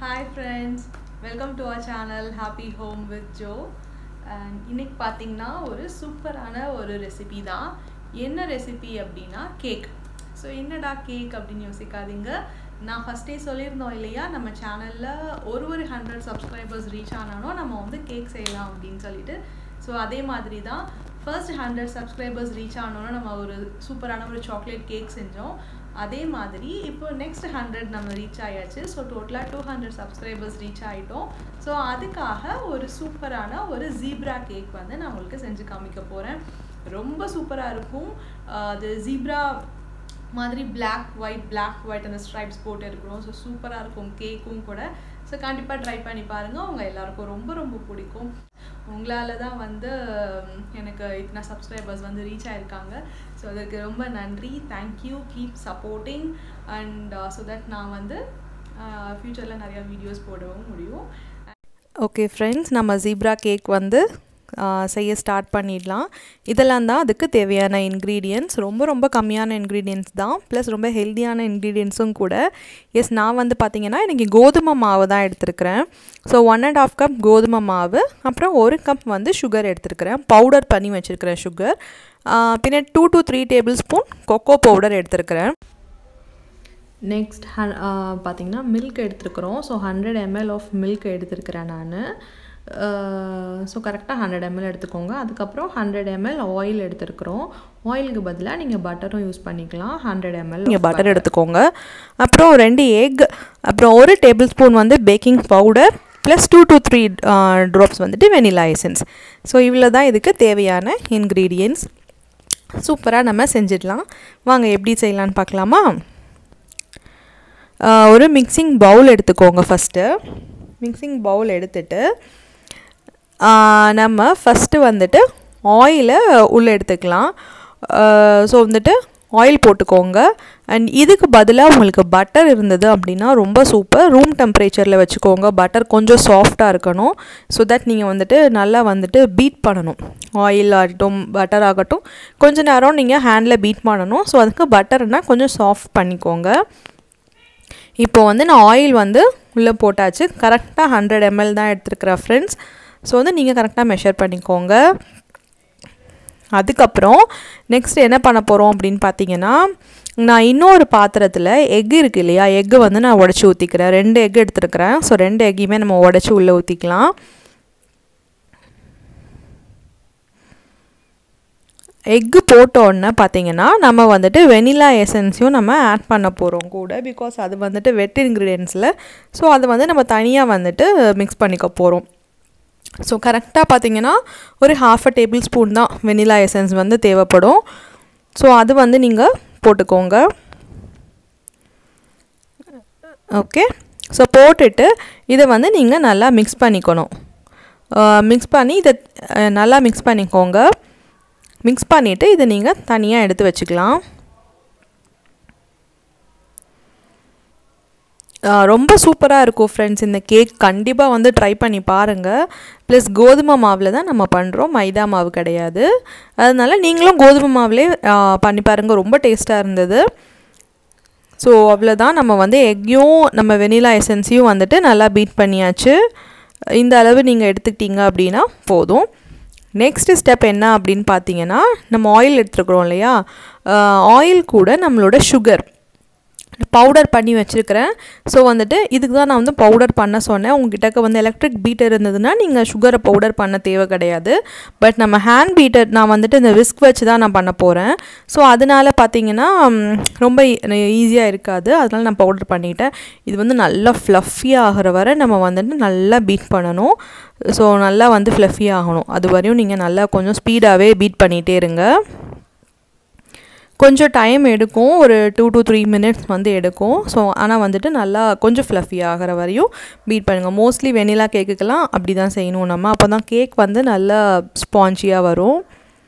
hi friends welcome to our channel happy home with Jo and இன்னைக்கு பார்த்தீங்கன்னா ஒரு சூப்பரான ஒரு ரெசிபி தான் என்ன ரெசிபி அப்படின்னா கேக் ஸோ என்னடா கேக் அப்படின்னு யோசிக்காதீங்க நான் ஃபஸ்ட்டே சொல்லியிருந்தோம் இல்லையா நம்ம சேனலில் ஒரு ஒரு ஹண்ட்ரட் சப்ஸ்கிரைபர்ஸ் ரீச் ஆனாலும் நம்ம வந்து கேக் செய்யலாம் அப்படின்னு சொல்லிட்டு ஸோ அதே மாதிரி தான் ஃபர்ஸ்ட் ஹண்ட்ரட் சப்ஸ்கிரைபர்ஸ் ரீச் ஆனோன்னா நம்ம ஒரு சூப்பரான ஒரு சாக்லேட் கேக் செஞ்சோம் அதே மாதிரி இப்போ நெக்ஸ்ட் ஹண்ட்ரட் நம்ம ரீச் ஆயாச்சு ஸோ டோட்டலாக டூ ஹண்ட்ரட் சப்ஸ்கிரைபர்ஸ் ரீச் ஆகிட்டோம் ஸோ அதுக்காக ஒரு சூப்பரான ஒரு ஜீப்ரா கேக் வந்து நான் உங்களுக்கு செஞ்சு காமிக்க போகிறேன் ரொம்ப சூப்பராக இருக்கும் அது ஜீப்ரா மாதிரி பிளாக் ஒயிட் பிளாக் ஒயிட் அந்த ஸ்ட்ரைப்ஸ் போட்டு இருக்கிறோம் ஸோ சூப்பராக இருக்கும் கேக்கும் கூட ஸோ கண்டிப்பாக ட்ரை பண்ணி பாருங்கள் உங்கள் எல்லாருக்கும் ரொம்ப ரொம்ப பிடிக்கும் உங்களால் தான் வந்து எனக்கு இத்தனை சப்ஸ்கிரைபர்ஸ் வந்து ரீச் ஆயிருக்காங்க ஸோ அதுக்கு ரொம்ப நன்றி thank you keep supporting and so that நான் வந்து ஃப்யூச்சரில் நிறையா வீடியோஸ் போடவும் முடியும் ஓகே ஃப்ரெண்ட்ஸ் நம்ம ஜீப்ரா கேக் வந்து செய்ய ஸ்டார்ட் பண்ணிடலாம் இதெல்லாம் தான் அதுக்கு தேவையான இன்க்ரீடியன்ட்ஸ் ரொம்ப ரொம்ப கம்மியான இன்க்ரீடியன்ட்ஸ் தான் ப்ளஸ் ரொம்ப ஹெல்த்தியான இன்க்ரீடியன்ஸும் கூட எஸ் நான் வந்து பார்த்திங்கன்னா எனக்கு கோதுமை மாவு தான் எடுத்துருக்கிறேன் so one and half cup கோதுமை மாவு அப்புறம் ஒரு கப் வந்து சுகர் எடுத்துருக்கிறேன் பவுடர் பண்ணி வச்சுருக்கிறேன் சுகர் பின்ன two to three tablespoon cocoa powder எடுத்துருக்கிறேன் நெக்ஸ்ட் ஹ பார்த்திங்கன்னா மில்க் எடுத்துருக்குறோம் so hundred ml of milk எடுத்துருக்கிறேன் நான் ஸோ கரெக்டாக ஹண்ட்ரட் எம்எல் எடுத்துக்கோங்க அதுக்கப்புறம் ஹண்ட்ரட் எம்எல் ஆயில் எடுத்துருக்குறோம் ஆயிலுக்கு பதிலாக நீங்கள் பட்டரும் யூஸ் பண்ணிக்கலாம் ஹண்ட்ரட் எம்எல் நீங்கள் பட்டர் எடுத்துக்கோங்க அப்புறம் ரெண்டு எக் அப்புறம் ஒரு டேபிள் ஸ்பூன் வந்து baking powder plus two to three drops வந்துட்டு வெனிலா எசன்ஸ் ஸோ இவ்வளோ தான் இதுக்கு தேவையான இன்க்ரீடியன்ட்ஸ் சூப்பராக நம்ம செஞ்சிடலாம் வாங்க எப்படி செய்யலான்னு பார்க்கலாமா ஒரு மிக்சிங் பவுல் எடுத்துக்கோங்க ஃபஸ்ட்டு மிக்சிங் பவுல் எடுத்துட்டு நம்ம ஃபஸ்ட்டு வந்துட்டு ஆயிலை உள்ளே எடுத்துக்கலாம் ஸோ வந்துட்டு ஆயில் போட்டுக்கோங்க அண்ட் இதுக்கு பதிலாக உங்களுக்கு பட்டர் இருந்தது அப்படின்னா ரொம்ப சூப்பர் ரூம் டெம்பரேச்சரில் வச்சுக்கோங்க பட்டர் கொஞ்சம் சாஃப்டாக இருக்கணும் ஸோ தட் நீங்கள் வந்துட்டு நல்லா வந்துட்டு பீட் பண்ணணும் ஆயில் ஆகட்டும் பட்டர் ஆகட்டும் கொஞ்சம் நேரம் நீங்கள் ஹேண்டில் பீட் பண்ணணும் ஸோ அதுக்கு பட்டர்னால் கொஞ்சம் சாஃப்ட் பண்ணிக்கோங்க இப்போ வந்து நான் ஆயில் வந்து உள்ளே போட்டாச்சு கரெக்டாக ஹண்ட்ரட் எம்எல் தான் எடுத்துருக்கிறேன் ஃப்ரெண்ட்ஸ் ஸோ வந்து நீங்கள் கரெக்டாக மெஷர் பண்ணிக்கோங்க அதுக்கப்புறம் நெக்ஸ்ட் என்ன பண்ண போகிறோம் அப்படின்னு பார்த்தீங்கன்னா நான் இன்னொரு பாத்திரத்தில் எக் இருக்குது இல்லையா எக்கு வந்து நான் உடச்சி ஊற்றிக்கிறேன் ரெண்டு எக் எடுத்துருக்கிறேன் ஸோ ரெண்டு எக்கையுமே நம்ம உடச்சி உள்ளே ஊற்றிக்கலாம் எக்கு போட்ட உடனே பார்த்தீங்கன்னா நம்ம வந்துட்டு வெனிலா எசன்ஸையும் நம்ம ஆட் பண்ண போகிறோம் கூட பிகாஸ் அது வந்துட்டு வெட் இன்க்ரீடியன்ஸில் ஸோ அதை வந்து நம்ம தனியாக வந்துட்டு மிக்ஸ் பண்ணிக்க போகிறோம் ஸோ கரெக்டாக பார்த்தீங்கன்னா ஒரு ஹாஃப் அ டேபிள் ஸ்பூன் தான் வெனிலா எசன்ஸ் வந்து தேவைப்படும் ஸோ அது வந்து நீங்கள் போட்டுக்கோங்க ஓகே ஸோ போட்டுட்டு இதை வந்து நீங்கள் நல்லா மிக்ஸ் பண்ணிக்கணும் மிக்ஸ் பண்ணி இதை நல்லா மிக்ஸ் பண்ணிக்கோங்க மிக்ஸ் பண்ணிவிட்டு இதை நீங்கள் தனியாக எடுத்து வச்சுக்கலாம் ரொம்ப சூப்பராக இருக்கும் ஃப்ரெண்ட்ஸ் இந்த கேக் கண்டிப்பாக வந்து ட்ரை பண்ணி பாருங்கள் ப்ளஸ் கோதுமை மாவில் தான் நம்ம பண்ணுறோம் மைதா மாவு கிடையாது அதனால் நீங்களும் கோதுமை மாவுலே பண்ணி பாருங்கள் ரொம்ப டேஸ்ட்டாக இருந்தது ஸோ அவ்வளோதான் நம்ம வந்து எக்கையும் நம்ம வெனிலா எசன்ஸையும் வந்துட்டு நல்லா பீட் பண்ணியாச்சு இந்த அளவு நீங்கள் எடுத்துக்கிட்டீங்க அப்படின்னா போதும் நெக்ஸ்ட்டு ஸ்டெப் என்ன அப்படின்னு பார்த்தீங்கன்னா நம்ம ஆயில் எடுத்துருக்குறோம் இல்லையா ஆயில் கூட நம்மளோட சுகர் பவுடர் பண்ணி வச்சுருக்கிறேன் ஸோ வந்துட்டு இதுக்கு தான் நான் வந்து பவுடர் பண்ண சொன்னேன் உங்ககிட்ட வந்து எலக்ட்ரிக் பீட்டர் இருந்ததுன்னா நீங்கள் சுகரை பவுடர் பண்ண தேவை கிடையாது பட் நம்ம ஹேண்ட் பீட்டர் நான் வந்துட்டு இந்த விஸ்க் வச்சு தான் நான் பண்ண போகிறேன் ஸோ அதனால் பார்த்தீங்கன்னா ரொம்ப ஈஸியாக இருக்காது அதனால் நான் பவுடர் பண்ணிட்டேன் இது வந்து நல்லா ஃப்ளஃபியாக ஆகிற வரை நம்ம வந்துட்டு நல்லா பீட் பண்ணணும் ஸோ நல்லா வந்து ஃப்ளஃபி ஆகணும் அது வரையும் நீங்கள் நல்லா கொஞ்சம் ஸ்பீடாகவே பீட் பண்ணிகிட்டே இருங்க கொஞ்சம் டைம் எடுக்கும் ஒரு டூ டு த்ரீ மினிட்ஸ் வந்து எடுக்கும் ஸோ ஆனால் வந்துட்டு நல்லா கொஞ்சம் ஃப்ளஃபி ஆகிற வரையும் பீட் பண்ணுங்கள் மோஸ்ட்லி வெனிலா கேக்குக்கெல்லாம் அப்படி தான் செய்யணும் நம்ம அப்போ தான் கேக் வந்து நல்லா ஸ்பான்ச்சியாக வரும்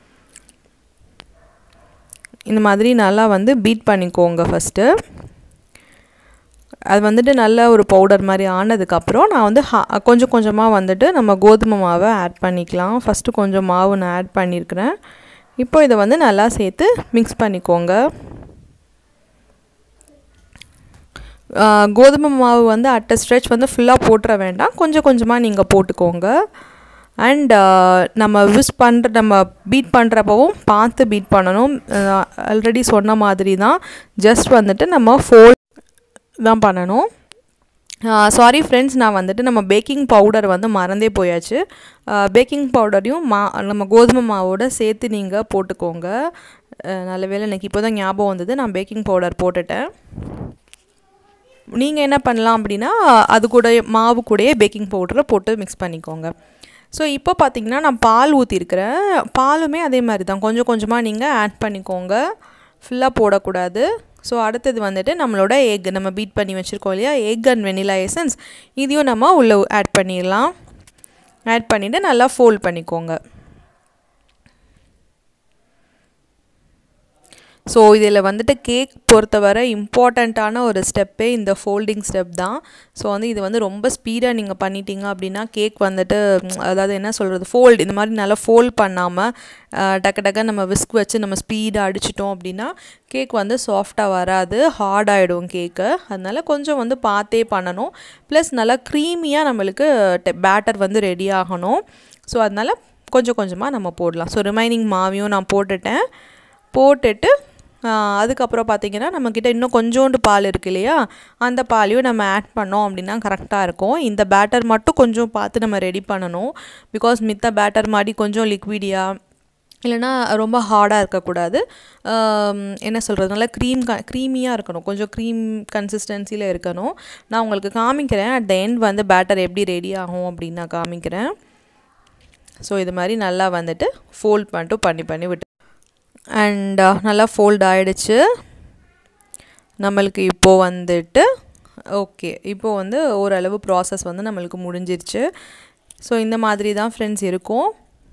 இந்த மாதிரி நல்லா வந்து பீட் பண்ணிக்கோங்க ஃபஸ்ட்டு அது வந்துட்டு நல்ல ஒரு பவுடர் மாதிரி ஆனதுக்கப்புறம் நான் வந்து கொஞ்சம் கொஞ்சமாக வந்துட்டு நம்ம கோதுமை மாவை ஆட் பண்ணிக்கலாம் ஃபஸ்ட்டு கொஞ்சம் மாவு நான் ஆட் பண்ணியிருக்கிறேன் இப்போ இதை வந்து நல்லா சேர்த்து மிக்ஸ் பண்ணிக்கோங்க கோதுமை மாவு வந்து அட்ட ஸ்ட்ரெச் வந்து ஃபுல்லாக போட்டுற வேண்டாம் கொஞ்சம் கொஞ்சமாக நீங்கள் போட்டுக்கோங்க அண்ட் நம்ம விஸ் பண்ணுற நம்ம பீட் பண்ணுறப்பவும் பார்த்து பீட் பண்ணணும் ஆல்ரெடி சொன்ன மாதிரி தான் ஜஸ்ட் வந்துட்டு நம்ம ஃபோல் தான் பண்ணணும் சாரி ஃப்ரெண்ட்ஸ் நான் வந்துட்டு நம்ம பேக்கிங் பவுடர் வந்து மறந்தே போயாச்சு பேக்கிங் பவுடரையும் மா நம்ம கோதுமை மாவோட சேர்த்து நீங்கள் போட்டுக்கோங்க நல்ல வேலை எனக்கு இப்போ தான் ஞாபகம் வந்தது நான் பேக்கிங் பவுடர் போட்டுட்டேன் நீங்கள் என்ன பண்ணலாம் அப்படின்னா அது கூட மாவு கூடயே பேக்கிங் பவுடரை போட்டு மிக்ஸ் பண்ணிக்கோங்க ஸோ இப்போ பார்த்தீங்கன்னா நான் பால் ஊற்றிருக்கிறேன் பாலுமே அதே மாதிரி தான் கொஞ்சம் கொஞ்சமாக நீங்கள் ஆட் பண்ணிக்கோங்க ஃபுல்லாக போடக்கூடாது ஸோ அடுத்தது வந்துட்டு நம்மளோட எக் நம்ம பீட் பண்ணி வச்சுருக்கோம் இல்லையா எக் அண்ட் வெனிலா எசன்ஸ் இதையும் நம்ம உள்ளே ஆட் பண்ணிடலாம் ஆட் பண்ணிவிட்டு நல்லா ஃபோல்ட் பண்ணிக்கோங்க ஸோ இதில் வந்துட்டு கேக் பொறுத்தவரை இம்பார்ட்டண்ட்டான ஒரு ஸ்டெப்பே இந்த ஃபோல்டிங் ஸ்டெப் தான் ஸோ வந்து இது வந்து ரொம்ப ஸ்பீடாக நீங்கள் பண்ணிட்டீங்க அப்படின்னா கேக் வந்துட்டு அதாவது என்ன சொல்கிறது ஃபோல்டு இந்த மாதிரி நல்லா ஃபோல்ட் பண்ணாமல் டக்கு டக்க நம்ம விஸ்க் வச்சு நம்ம ஸ்பீடாக அடிச்சிட்டோம் அப்படின்னா கேக் வந்து சாஃப்டாக வராது ஹார்ட் ஆகிடும் கேக்கு அதனால் கொஞ்சம் வந்து பார்த்தே பண்ணணும் ப்ளஸ் நல்லா க்ரீமியாக நம்மளுக்கு பேட்டர் வந்து ரெடி ஆகணும் ஸோ அதனால் கொஞ்சம் கொஞ்சமாக நம்ம போடலாம் ஸோ ரிமைனிங் மாவையும் நான் போட்டுட்டேன் போட்டுட்டு அதுக்கப்புறம் பார்த்திங்கன்னா நம்மக்கிட்ட இன்னும் கொஞ்சோண்டு பால் இருக்கு இல்லையா அந்த பாலையும் நம்ம ஆட் பண்ணோம் அப்படின்னா கரெக்டாக இருக்கும் இந்த பேட்டர் மட்டும் கொஞ்சம் பார்த்து நம்ம ரெடி பண்ணணும் பிகாஸ் மித்த பேட்டர் மாதிரி கொஞ்சம் லிக்விடியாக இல்லைனா ரொம்ப ஹார்டாக இருக்கக்கூடாது என்ன சொல்கிறது நல்லா க்ரீம் க க்ரீமியாக இருக்கணும் கொஞ்சம் க்ரீம் கன்சிஸ்டன்சியில் இருக்கணும் நான் உங்களுக்கு காமிக்கிறேன் அட் த எண்ட் வந்து பேட்டர் எப்படி ரெடி ஆகும் அப்படின்னு நான் காமிக்கிறேன் ஸோ இது மாதிரி நல்லா வந்துட்டு ஃபோல்ட் பண்ணிட்டு பண்ணி பண்ணி விட்டு அண்ட் நல்லா ஃபோல்ட் ஆகிடுச்சு நம்மளுக்கு இப்போது வந்துட்டு ஓகே இப்போது வந்து ஓரளவு ப்ராசஸ் வந்து நம்மளுக்கு முடிஞ்சிருச்சு ஸோ இந்த மாதிரி தான் ஃப்ரெண்ட்ஸ் இருக்கும்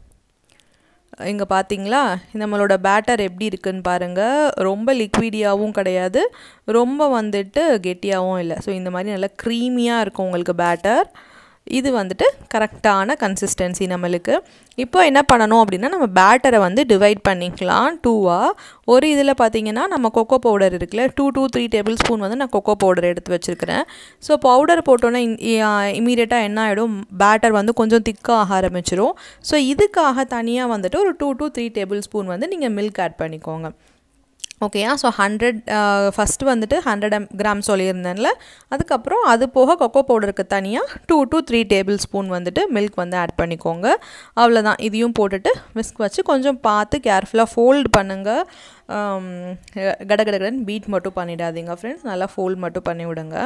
இங்கே பார்த்தீங்களா நம்மளோட பேட்டர் எப்படி இருக்குன்னு பாருங்கள் ரொம்ப லிக்விடியாகவும் கிடையாது ரொம்ப வந்துட்டு கெட்டியாகவும் இல்லை ஸோ இந்த மாதிரி நல்லா க்ரீமியாக இருக்கும் உங்களுக்கு பேட்டர் இது வந்துட்டு கரெக்டான கன்சிஸ்டன்சி நம்மளுக்கு இப்போ என்ன பண்ணணும் அப்படின்னா நம்ம பேட்டரை வந்து டிவைட் பண்ணிக்கலாம் டூவாக ஒரு இதில் பார்த்தீங்கன்னா நம்ம கொக்கோ பவுடர் இருக்குல்ல two to three tablespoon வந்து நான் கொக்கோ பவுடர் எடுத்து வச்சுருக்கிறேன் ஸோ பவுடர் போட்டோன்னே இமீடியட்டாக என்ன ஆகிடும் பேட்டர் வந்து கொஞ்சம் திக்காக ஆக ஆரம்பிச்சிரும் ஸோ இதுக்காக தனியாக வந்துட்டு ஒரு two to three tablespoon வந்து நீங்கள் மில்க் ஆட் பண்ணிக்கோங்க ஓகேயா ஸோ ஹண்ட்ரட் ஃபஸ்ட்டு வந்துட்டு ஹண்ட்ரட் எம் கிராம் சொல்லியிருந்தேன்ல அதுக்கப்புறம் அது போக கொக்கோ பவுடருக்கு தனியாக two to three tablespoon வந்துட்டு மில்க் வந்து ஆட் பண்ணிக்கோங்க அவ்வளோதான் இதையும் போட்டுட்டு விஸ்க் வச்சு கொஞ்சம் பார்த்து கேர்ஃபுல்லாக ஃபோல்டு பண்ணுங்கள் கட கடகடன் பீட் மட்டும் பண்ணிடாதீங்க ஃப்ரெண்ட்ஸ் நல்லா ஃபோல்ட் மட்டும் பண்ணி விடுங்க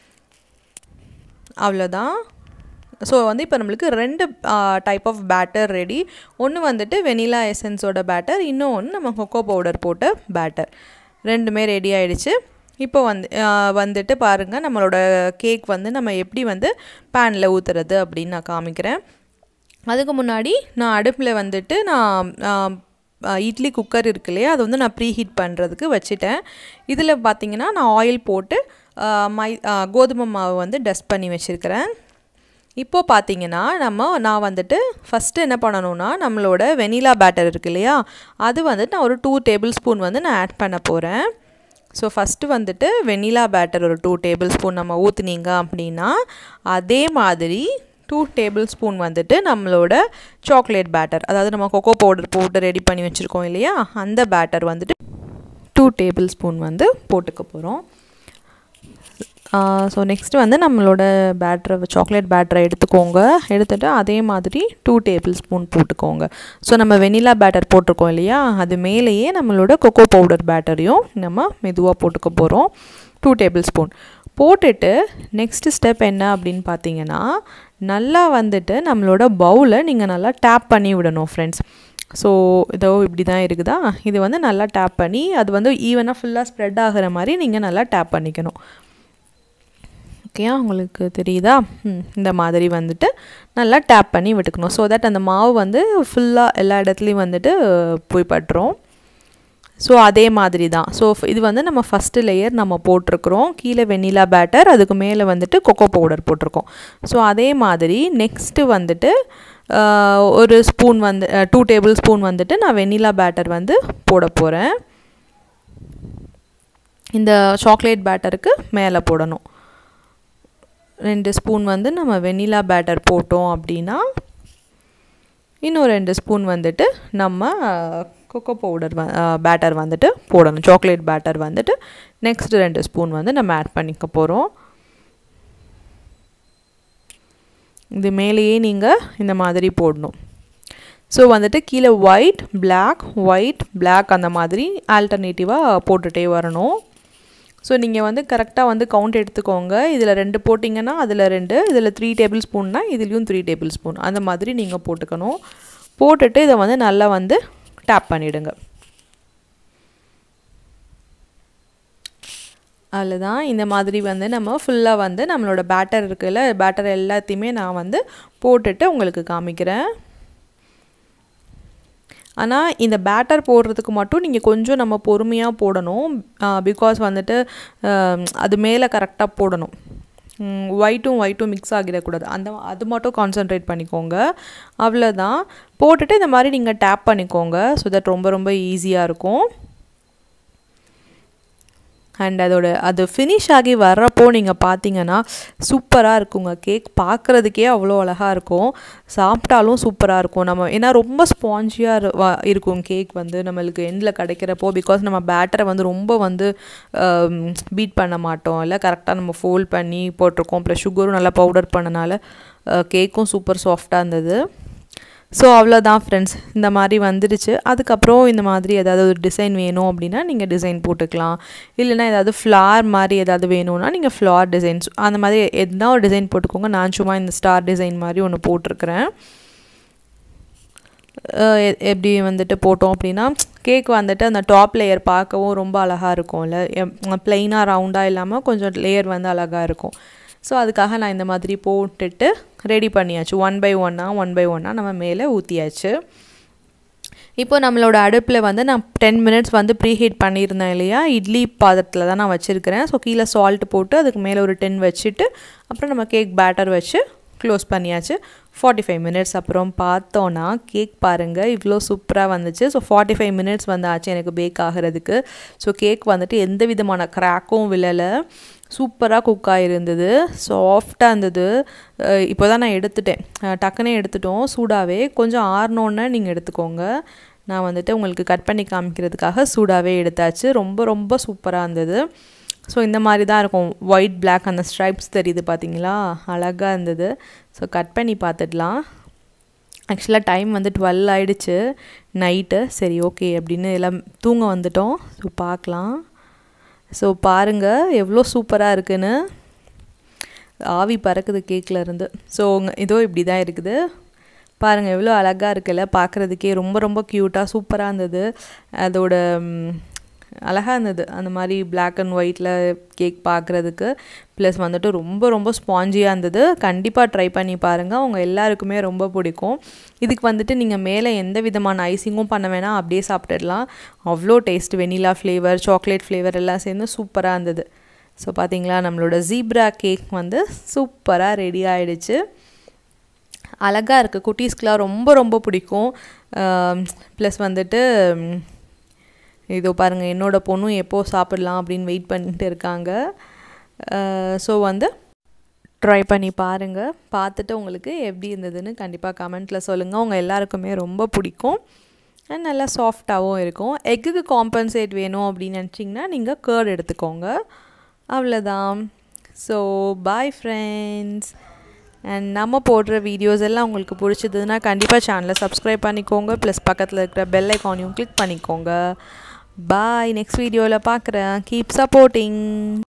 அவ்வளோதான் ஸோ வந்து இப்போ நம்மளுக்கு ரெண்டு டைப் ஆஃப் பேட்டர் ரெடி ஒன்று வந்துட்டு வெனிலா எசன்ஸோட பேட்டர் இன்னொன்று நம்ம கொக்கோ பவுடர் போட்ட பேட்டர் ரெண்டுமே ரெடி ஆகிடுச்சு இப்போ வந்து வந்துட்டு பாருங்கள் நம்மளோட கேக் வந்து நம்ம எப்படி வந்து பேனில் ஊற்றுறது அப்படின்னு நான் காமிக்கிறேன் அதுக்கு முன்னாடி நான் அடுப்பில் வந்துட்டு நான் இட்லி குக்கர் இருக்கு இல்லையா அதை வந்து நான் ப்ரீ ஹீட் பண்ணுறதுக்கு வச்சுட்டேன் இதில் பார்த்தீங்கன்னா நான் ஆயில் போட்டு மை கோதுமை மாவு வந்து டஸ்ட் பண்ணி வச்சுருக்கிறேன் இப்போது பார்த்தீங்கன்னா நம்ம நான் வந்துட்டு ஃபஸ்ட்டு என்ன பண்ணணும்னா நம்மளோட வெனிலா பேட்டர் இருக்கு இல்லையா அது வந்துட்டு நான் ஒரு டூ டேபிள் ஸ்பூன் வந்து நான் ஆட் பண்ண போகிறேன் ஸோ ஃபஸ்ட்டு வந்துட்டு வெனிலா பேட்டர் ஒரு டூ டேபிள் ஸ்பூன் நம்ம ஊற்றுனீங்க அப்படின்னா அதே மாதிரி டூ டேபிள் ஸ்பூன் வந்துட்டு நம்மளோட சாக்லேட் பேட்டர் அதாவது நம்ம கொக்கோ பவுடர் போட்டு ரெடி பண்ணி வச்சுருக்கோம் இல்லையா அந்த பேட்டர் வந்துட்டு டூ டேபிள் ஸ்பூன் வந்து போட்டுக்க போகிறோம் ஸோ நெக்ஸ்ட்டு வந்து நம்மளோட பேட்டரை சாக்லேட் பேட்டரை எடுத்துக்கோங்க எடுத்துகிட்டு அதே மாதிரி டூ டேபிள் ஸ்பூன் போட்டுக்கோங்க ஸோ நம்ம வெனிலா பேட்டர் போட்டிருக்கோம் இல்லையா அது மேலேயே நம்மளோட கொக்கோ பவுடர் பேட்டரையும் நம்ம மெதுவாக போட்டுக்க போகிறோம் டூ டேபிள் ஸ்பூன் போட்டுட்டு நெக்ஸ்ட்டு ஸ்டெப் என்ன அப்படின்னு பார்த்தீங்கன்னா நல்லா வந்துட்டு நம்மளோட பவுலை நீங்கள் நல்லா டேப் பண்ணி விடணும் ஃப்ரெண்ட்ஸ் ஸோ இதோ இப்படி தான் இருக்குதா இது வந்து நல்லா டேப் பண்ணி அது வந்து ஈவனாக ஃபுல்லாக ஸ்ப்ரெட் ஆகிற மாதிரி நீங்கள் நல்லா டேப் பண்ணிக்கணும் ஓகேயா உங்களுக்கு தெரியுதா இந்த மாதிரி வந்துட்டு நல்லா டேப் பண்ணி விட்டுக்கணும் ஸோ தட் அந்த மாவு வந்து ஃபுல்லாக எல்லா இடத்துலையும் வந்துட்டு போய் பட்டுரும் ஸோ அதே மாதிரி தான் ஸோ இது வந்து நம்ம ஃபஸ்ட்டு லேயர் நம்ம போட்டிருக்கிறோம் கீழே வெண்ணிலா பேட்டர் அதுக்கு மேலே வந்துட்டு கொக்கோ பவுடர் போட்டிருக்கோம் ஸோ அதே மாதிரி நெக்ஸ்ட்டு வந்துட்டு ஒரு ஸ்பூன் வந்து டூ டேபிள் ஸ்பூன் வந்துட்டு நான் வெண்ணிலா பேட்டர் வந்து போட போகிறேன் இந்த சாக்லேட் பேட்டருக்கு மேலே போடணும் ரெண்டு ஸ்பூன் வந்து நம்ம வெனிலா பேட்டர் போட்டோம் அப்படின்னா இன்னும் ரெண்டு ஸ்பூன் வந்துட்டு நம்ம கொக்கோ பவுடர் வ பேட்டர் வந்துட்டு போடணும் சாக்லேட் பேட்டர் வந்துட்டு நெக்ஸ்ட் ரெண்டு ஸ்பூன் வந்து நம்ம ஆட் பண்ணிக்க போகிறோம் இது மேலேயே நீங்கள் இந்த மாதிரி போடணும் ஸோ வந்துட்டு கீழே ஒயிட் பிளாக் ஒயிட் பிளாக் அந்த மாதிரி ஆல்டர்னேட்டிவாக போட்டுகிட்டே வரணும் ஸோ நீங்கள் வந்து கரெக்டாக வந்து கவுண்ட் எடுத்துக்கோங்க இதில் ரெண்டு போட்டிங்கன்னா அதில் ரெண்டு இதில் த்ரீ டேபிள் ஸ்பூன்னா இதுலேயும் த்ரீ டேபிள் ஸ்பூன் அந்த மாதிரி நீங்கள் போட்டுக்கணும் போட்டுட்டு இதை வந்து நல்லா வந்து டேப் பண்ணிவிடுங்க அதில் தான் இந்த மாதிரி வந்து நம்ம ஃபுல்லாக வந்து நம்மளோட பேட்டர் இருக்குல்ல பேட்டர் எல்லாத்தையுமே நான் வந்து போட்டுட்டு உங்களுக்கு காமிக்கிறேன் ஆனால் இந்த பேட்டர் போடுறதுக்கு மட்டும் நீங்கள் கொஞ்சம் நம்ம பொறுமையாக போடணும் பிகாஸ் வந்துட்டு அது மேலே கரெக்டாக போடணும் ஒயிட்டும் ஒயிட்டும் மிக்ஸ் ஆகிடக்கூடாது அந்த அது மட்டும் கான்சென்ட்ரேட் பண்ணிக்கோங்க அவ்வளோதான் போட்டுட்டு இந்த மாதிரி நீங்கள் டேப் பண்ணிக்கோங்க ஸோ தட் ரொம்ப ரொம்ப ஈஸியாக இருக்கும் அண்ட் அதோட அது ஃபினிஷ் ஆகி வர்றப்போ நீங்கள் பார்த்தீங்கன்னா சூப்பராக இருக்குங்க கேக் பார்க்குறதுக்கே அவ்வளோ அழகாக இருக்கும் சாப்பிட்டாலும் சூப்பராக இருக்கும் நம்ம ஏன்னா ரொம்ப ஸ்பாஞ்சியாக இருக்கும் கேக் வந்து நம்மளுக்கு எண்டில் கிடைக்கிறப்போ பிகாஸ் நம்ம பேட்டரை வந்து ரொம்ப வந்து பீட் பண்ண மாட்டோம் இல்லை கரெக்டாக நம்ம ஃபோல்ட் பண்ணி போட்டிருக்கோம் ப்ளஸ் சுகரும் நல்லா பவுடர் பண்ணனால கேக்கும் சூப்பர் சாஃப்டாக இருந்தது ஸோ அவ்வளோதான் ஃப்ரெண்ட்ஸ் இந்த மாதிரி வந்துடுச்சு அதுக்கப்புறம் இந்த மாதிரி ஏதாவது ஒரு டிசைன் வேணும் அப்படின்னா நீங்கள் டிசைன் போட்டுக்கலாம் இல்லைனா ஏதாவது ஃப்ளார் மாதிரி ஏதாவது வேணும்னா நீங்கள் ஃப்ளார் டிசைன்ஸ் அந்த மாதிரி எதுனா ஒரு டிசைன் போட்டுக்கோங்க நான் சும்மா இந்த ஸ்டார் டிசைன் மாதிரி ஒன்று போட்டிருக்கிறேன் எப்படி வந்துட்டு போட்டோம் அப்படின்னா கேக் வந்துட்டு அந்த டாப் லேயர் பார்க்கவும் ரொம்ப அழகாக இருக்கும்ல ப்ளைனாக ரவுண்டாக இல்லாமல் கொஞ்சம் லேயர் வந்து அழகாக இருக்கும் ஸோ அதுக்காக நான் இந்த மாதிரி போட்டுட்டு ரெடி பண்ணியாச்சு ஒன் பை ஒன்னாக ஒன் பை ஒன்னாக நம்ம மேலே ஊற்றியாச்சு இப்போ நம்மளோட அடுப்பில் வந்து நான் டென் மினிட்ஸ் வந்து ப்ரீஹீட் பண்ணியிருந்தேன் இல்லையா இட்லி பாத்திரத்தில் தான் நான் வச்சுருக்கிறேன் ஸோ கீழே சால்ட் போட்டு அதுக்கு மேலே ஒரு டென் வச்சுட்டு அப்புறம் நம்ம கேக் பேட்டர் வச்சு க்ளோஸ் பண்ணியாச்சு ஃபார்ட்டி ஃபைவ் மினிட்ஸ் அப்புறம் பார்த்தோன்னா கேக் பாருங்கள் இவ்வளோ சூப்பராக வந்துச்சு ஸோ ஃபார்ட்டி ஃபைவ் மினிட்ஸ் வந்து ஆச்சு எனக்கு பேக் ஆகிறதுக்கு ஸோ கேக் வந்துட்டு எந்த விதமான க்ராக்கும் விழலை சூப்பராக குக் ஆகிருந்தது சாஃப்டாக இருந்தது இப்போ தான் நான் எடுத்துட்டேன் டக்குனே எடுத்துட்டோம் சூடாகவே கொஞ்சம் ஆறினோன்னே நீங்கள் எடுத்துக்கோங்க நான் வந்துட்டு உங்களுக்கு கட் பண்ணி காமிக்கிறதுக்காக சூடாகவே எடுத்தாச்சு ரொம்ப ரொம்ப சூப்பராக இருந்தது ஸோ இந்த மாதிரி தான் இருக்கும் ஒயிட் பிளாக் அந்த ஸ்ட்ரைப்ஸ் தெரியுது பார்த்தீங்களா அழகாக இருந்தது ஸோ கட் பண்ணி பார்த்துடலாம் ஆக்சுவலாக டைம் வந்து டுவெல் ஆகிடுச்சு நைட்டு சரி ஓகே அப்படின்னு எல்லாம் தூங்க வந்துட்டோம் ஸோ பார்க்கலாம் ஸோ பாருங்கள் எவ்வளோ சூப்பராக இருக்குன்னு ஆவி பறக்குது கேக்கில் இருந்து ஸோ இதோ இப்படி தான் இருக்குது பாருங்கள் எவ்வளோ அழகாக இருக்குல்ல பார்க்குறதுக்கே ரொம்ப ரொம்ப க்யூட்டாக சூப்பராக இருந்தது அதோட அழகாக இருந்தது அந்த மாதிரி பிளாக் அண்ட் ஒயிட்டில் கேக் பார்க்குறதுக்கு ப்ளஸ் வந்துட்டு ரொம்ப ரொம்ப ஸ்பாஞ்சியாக இருந்தது கண்டிப்பாக ட்ரை பண்ணி பாருங்கள் அவங்க எல்லாருக்குமே ரொம்ப பிடிக்கும் இதுக்கு வந்துட்டு நீங்கள் மேலே எந்த விதமான ஐசிங்கும் பண்ண வேணாம் அப்படியே சாப்பிட்டுடலாம் அவ்வளோ taste vanilla flavour chocolate flavour எல்லாம் சேர்ந்து சூப்பராக இருந்தது ஸோ பார்த்தீங்களா நம்மளோட ஜீப்ரா கேக் வந்து சூப்பராக ரெடி ஆகிடுச்சு அழகாக இருக்குது குட்டீஸ்க்கெலாம் ரொம்ப ரொம்ப பிடிக்கும் ப்ளஸ் வந்துட்டு இதோ பாருங்கள் என்னோடய பொண்ணும் எப்போ சாப்பிடலாம் அப்படின்னு வெயிட் பண்ணிட்டு இருக்காங்க ஸோ வந்து ட்ரை பண்ணி பாருங்கள் பார்த்துட்டு உங்களுக்கு எப்படி இருந்ததுன்னு கண்டிப்பாக கமெண்ட்டில் சொல்லுங்கள் உங்கள் எல்லாருக்குமே ரொம்ப பிடிக்கும் அண்ட் நல்லா சாஃப்டாகவும் இருக்கும் எக்குக்கு காம்பன்சேட் வேணும் அப்படின்னு நினச்சிங்கன்னா நீங்கள் கேர்ட் எடுத்துக்கோங்க அவ்வளோதான் ஸோ பாய் ஃப்ரெண்ட்ஸ் அண்ட் நம்ம போடுற வீடியோஸ் எல்லாம் உங்களுக்கு பிடிச்சதுன்னா கண்டிப்பாக சேனலை சப்ஸ்கிரைப் பண்ணிக்கோங்க ப்ளஸ் பக்கத்தில் இருக்கிற பெல் ஐக்கானையும் கிளிக் பண்ணிக்கோங்க பாய் நெக்ஸ்ட் வீடியோவில் பார்க்குறேன் கீப் சப்போர்ட்டிங்